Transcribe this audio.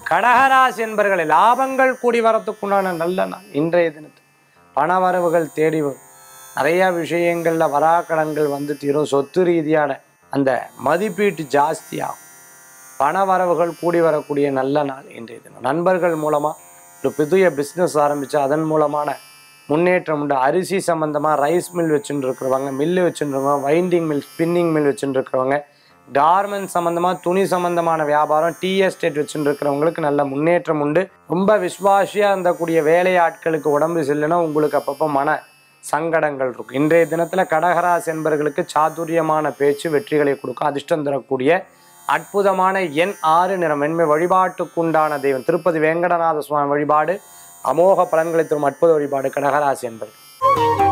கடகராசி என்பர்களை லாபங்கள் கூடி வரத்துக்குண்டான நல்ல நாள் இன்றைய தினத்தில் பணவரவுகள் தேடி வரும் நிறைய விஷயங்கள்ல வராக்கடன்கள் வந்து தீரும் சொத்து ரீதியான அந்த மதிப்பீட்டு ஜாஸ்தியாகும் பணவரவுகள் கூடி வரக்கூடிய நல்ல நாள் இன்றைய தினம் நண்பர்கள் மூலமா ஒரு புதிய பிஸ்னஸ் ஆரம்பிச்சு அதன் மூலமான முன்னேற்றம் உண்டு அரிசி சம்பந்தமா ரைஸ் மில் வச்சுட்டு இருக்கிறவங்க மில்லு வச்சுட்டு இருக்கவங்க வைண்டிங் மில் ஸ்பின்னிங் மில் வச்சுட்டு இருக்கிறவங்க கார்மெண்ட் சம்பந்தமா துணி சம்பந்தமான வியாபாரம் டீ எஸ்டேட் வச்சுட்டு இருக்கிறவங்களுக்கு நல்ல முன்னேற்றம் உண்டு ரொம்ப விஸ்வாசியா இருந்தக்கூடிய வேலையாட்களுக்கு உடம்பு செல்லுனா உங்களுக்கு அப்பப்போ மன சங்கடங்கள் இருக்கும் இன்றைய தினத்துல கடகராசி என்பர்களுக்கு சாதுரியமான பேச்சு வெற்றிகளை கொடுக்கும் அதிர்ஷ்டம் தரக்கூடிய அற்புதமான எண் ஆறு நிறம் வெண்மை வழிபாட்டுக்குண்டான தெய்வம் திருப்பதி வேங்கடநாத சுவாமி வழிபாடு அமோக பலன்களை தரும் அற்புத வழிபாடு கடகராசி என்பர்கள்